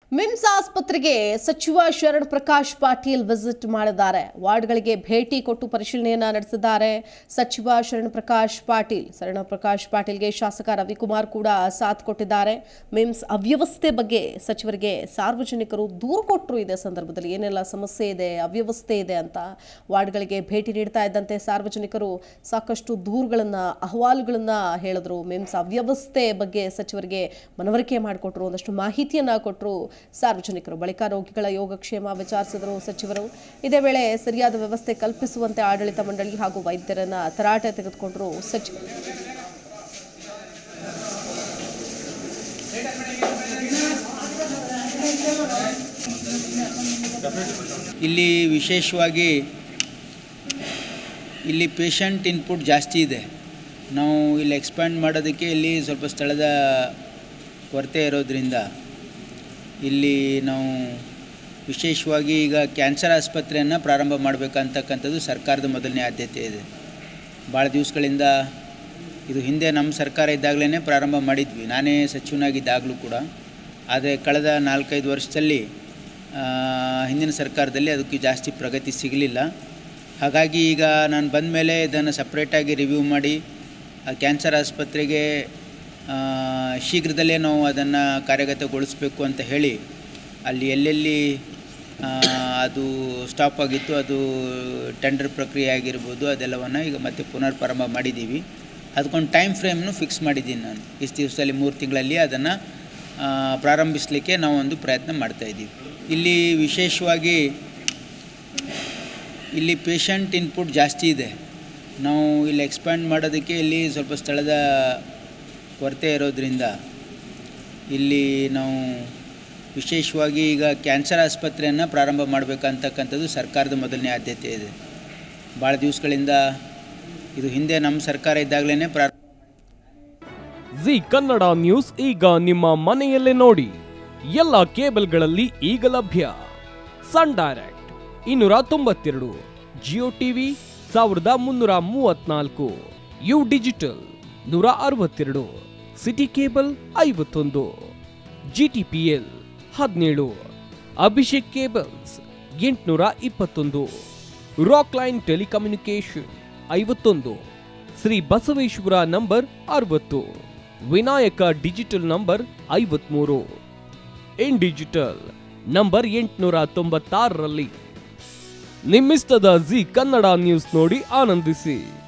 ಮಿಮ್ಸ್ ಆಸ್ಪತ್ರೆಗೆ ಸಚಿವ ಶರಣ್ ಪ್ರಕಾಶ್ ಪಾಟೀಲ್ ವಿಸಿಟ್ ಮಾಡಿದ್ದಾರೆ ವಾರ್ಡ್ಗಳಿಗೆ ಭೇಟಿ ಕೊಟ್ಟು ಪರಿಶೀಲನೆಯನ್ನ ನಡೆಸಿದ್ದಾರೆ ಸಚಿವ ಶರಣ್ ಪ್ರಕಾಶ್ ಪಾಟೀಲ್ ಶರಣ ಪ್ರಕಾಶ್ ಪಾಟೀಲ್ಗೆ ಶಾಸಕ ರವಿಕುಮಾರ್ ಕೂಡ ಸಾಥ್ ಕೊಟ್ಟಿದ್ದಾರೆ ಮಿಮ್ಸ್ ಅವ್ಯವಸ್ಥೆ ಬಗ್ಗೆ ಸಚಿವರಿಗೆ ಸಾರ್ವಜನಿಕರು ದೂರು ಕೊಟ್ಟರು ಇದೇ ಸಂದರ್ಭದಲ್ಲಿ ಏನೆಲ್ಲ ಸಮಸ್ಯೆ ಇದೆ ಅವ್ಯವಸ್ಥೆ ಇದೆ ಅಂತ ವಾರ್ಡ್ಗಳಿಗೆ ಭೇಟಿ ನೀಡ್ತಾ ಇದ್ದಂತೆ ಸಾರ್ವಜನಿಕರು ಸಾಕಷ್ಟು ದೂರುಗಳನ್ನ ಅಹವಾಲುಗಳನ್ನ ಹೇಳಿದ್ರು ಮಿಮ್ಸ್ ಅವ್ಯವಸ್ಥೆ ಬಗ್ಗೆ ಸಚಿವರಿಗೆ ಮನವರಿಕೆ ಮಾಡಿಕೊಟ್ರು ಒಂದಷ್ಟು ಮಾಹಿತಿಯನ್ನ ಕೊಟ್ಟರು ಸಾರ್ವಜನಿಕರು ಬಳಿಕ ರೋಗಿಗಳ ಯೋಗಕ್ಷೇಮ ವಿಚಾರಿಸಿದರು ಸಚಿವರು ಇದೇ ವೇಳೆ ಸರಿಯಾದ ವ್ಯವಸ್ಥೆ ಕಲ್ಪಿಸುವಂತೆ ಆಡಳಿತ ಮಂಡಳಿ ಹಾಗೂ ವೈದ್ಯರನ್ನ ತರಾಟೆ ತೆಗೆದುಕೊಂಡರು ಸಚಿವರು ಇಲ್ಲಿ ವಿಶೇಷವಾಗಿ ಇಲ್ಲಿ ಪೇಷಂಟ್ ಇನ್ಪುಟ್ ಜಾಸ್ತಿ ಇದೆ ನಾವು ಇಲ್ಲಿ ಎಕ್ಸ್ಪ್ಯಾಂಡ್ ಮಾಡೋದಕ್ಕೆ ಇಲ್ಲಿ ಸ್ವಲ್ಪ ಸ್ಥಳದ ಕೊರತೆ ಇರೋದ್ರಿಂದ ಇಲ್ಲಿ ನಾವು ವಿಶೇಷವಾಗಿ ಈಗ ಕ್ಯಾನ್ಸರ್ ಆಸ್ಪತ್ರೆಯನ್ನು ಪ್ರಾರಂಭ ಮಾಡಬೇಕಂತಕ್ಕಂಥದ್ದು ಸರ್ಕಾರದ ಮೊದಲನೇ ಆದ್ಯತೆ ಇದೆ ಭಾಳ ದಿವಸಗಳಿಂದ ಇದು ಹಿಂದೆ ನಮ್ಮ ಸರ್ಕಾರ ಇದ್ದಾಗಲೇ ಪ್ರಾರಂಭ ಮಾಡಿದ್ವಿ ನಾನೇ ಸಚಿವನಾಗಿದ್ದಾಗಲೂ ಕೂಡ ಆದರೆ ಕಳೆದ ನಾಲ್ಕೈದು ವರ್ಷದಲ್ಲಿ ಆ, ಹಿಂದಿನ ಸರ್ಕಾರದಲ್ಲಿ ಅದಕ್ಕೆ ಜಾಸ್ತಿ ಪ್ರಗತಿ ಸಿಗಲಿಲ್ಲ ಹಾಗಾಗಿ ಈಗ ನಾನು ಬಂದ ಮೇಲೆ ಇದನ್ನು ಸಪ್ರೇಟಾಗಿ ರಿವ್ಯೂ ಮಾಡಿ ಆ ಕ್ಯಾನ್ಸರ್ ಆಸ್ಪತ್ರೆಗೆ ಆ, ಶೀಘ್ರದಲ್ಲೇ ನಾವು ಅದನ್ನು ಕಾರ್ಯಗತಗೊಳಿಸಬೇಕು ಅಂತ ಹೇಳಿ ಅಲ್ಲಿ ಎಲ್ಲೆಲ್ಲಿ ಆ, ಅದು ಸ್ಟಾಪ್ ಆಗಿತ್ತು ಅದು ಟೆಂಡರ್ ಪ್ರಕ್ರಿಯೆ ಆಗಿರ್ಬೋದು ಅದೆಲ್ಲವನ್ನು ಈಗ ಮತ್ತೆ ಪುನರ್ ಪ್ರಾರಂಭ ಮಾಡಿದ್ದೀವಿ ಅದಕ್ಕೊಂದು ಟೈಮ್ ಫ್ರೇಮ್ನು ಫಿಕ್ಸ್ ಮಾಡಿದ್ದೀನಿ ನಾನು ಇಷ್ಟು ದಿವಸದಲ್ಲಿ ಮೂರು ತಿಂಗಳಲ್ಲಿ ಅದನ್ನು ಪ್ರಾರಂಭಿಸಲಿಕ್ಕೆ ನಾವು ಒಂದು ಪ್ರಯತ್ನ ಮಾಡ್ತಾಯಿದ್ದೀವಿ ಇಲ್ಲಿ ವಿಶೇಷವಾಗಿ ಇಲ್ಲಿ ಪೇಷಂಟ್ ಇನ್ಪುಟ್ ಜಾಸ್ತಿ ಇದೆ ನಾವು ಇಲ್ಲಿ ಎಕ್ಸ್ಪ್ಯಾಂಡ್ ಮಾಡೋದಕ್ಕೆ ಇಲ್ಲಿ ಸ್ವಲ್ಪ ಸ್ಥಳದ ಕೊರತೆ ಇರೋದ್ರಿಂದ ಇಲ್ಲಿ ನಾವು ವಿಶೇಷವಾಗಿ ಈಗ ಕ್ಯಾನ್ಸರ್ ಆಸ್ಪತ್ರೆಯನ್ನು ಪ್ರಾರಂಭ ಮಾಡಬೇಕಂತಕ್ಕಂಥದ್ದು ಸರ್ಕಾರದ ಮೊದಲನೇ ಆದ್ಯತೆ ಇದೆ ಭಾಳ ದಿವಸಗಳಿಂದ ಇದು ಹಿಂದೆ ನಮ್ಮ ಸರ್ಕಾರ ಇದ್ದಾಗಲೇ ಪ್ರಾರಂಭ ಜಿ ಕನ್ನಡ ನ್ಯೂಸ್ ಈಗ ನಿಮ್ಮ ಮನೆಯಲ್ಲೇ ನೋಡಿ ಎಲ್ಲ ಕೇಬಲ್ಗಳಲ್ಲಿ ಈಗ ಲಭ್ಯ ಸನ್ ಡೈರೆಕ್ಟ್ ಇನ್ನೂರ ತೊಂಬತ್ತೆರಡು ಜಿಯೋ ಟಿವಿ ಸಾವಿರದ ಮುನ್ನೂರ ಮೂವತ್ನಾಲ್ಕು ಯು ಡಿಜಿಟಲ್ ನೂರ ಅರವತ್ತೆರಡು ಸಿಟಿ ಕೇಬಲ್ ಐವತ್ತೊಂದು ಜಿಟಿಪಿಎಲ್ ಹದಿನೇಳು ಅಭಿಷೇಕ್ ಕೇಬಲ್ಸ್ ಎಂಟುನೂರ ಇಪ್ಪತ್ತೊಂದು ರಾಕ್ ಲೈನ್ ಟೆಲಿಕಮ್ಯುನಿಕೇಶನ್ ಐವತ್ತೊಂದು ಶ್ರೀ ಬಸವೇಶ್ವರ ನಂಬರ್ ಅರವತ್ತು ವಿನಾಯಕ ಡಿಜಿಟಲ್ ನಂಬರ್ ಐವತ್ಮೂರು ಇನ್ ಡಿಜಿಟಲ್ ನಂಬರ್ ಎಂಟುನೂರ ತೊಂಬತ್ತಾರರಲ್ಲಿ ನಿಮ್ಮಿಸ್ತದ ಜಿ ಕನ್ನಡ ನ್ಯೂಸ್ ನೋಡಿ ಆನಂದಿಸಿ